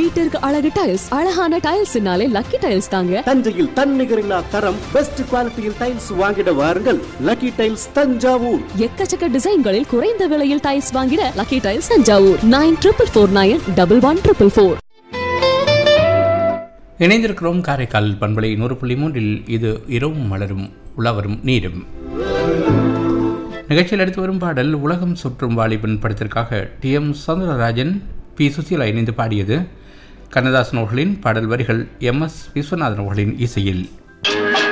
வீட்டிற்கு அழகு டைல்ஸ் அழகான டைல்ஸ்னாலே லக்கி டைல்ஸ் தாங்க தஞ்சையில் தன்னிகரில்லா தரம் பெஸ்ட் குவாலிட்டியில் டைல்ஸ் வாங்கிட வாருங்கள் லக்கி டைல்ஸ் தஞ்சாவூர் எக்கச்சக்க டிசைன்களில் குறைந்த விலையில் டைல்ஸ் வாங்கிட lucky tiles Thanjavur nine triple four nine double one triple four இணைந்திருக்கிறோம் காரைக்கால் பண்பலை நூறு புள்ளி மூன்றில் இது இரவும் மலரும் உலவரும் நீரும் நிகழ்ச்சியில் அடுத்து வரும் பாடல் உலகம் சுற்றும் வாலிபன் படத்திற்காக T M Soundararajan P Susheela இணைந்து பாடியது கண்ணதாசன் அவர்களின் பாடல் வரிகள் எம் எஸ் விஸ்வநாதன் அவர்களின் இசையில்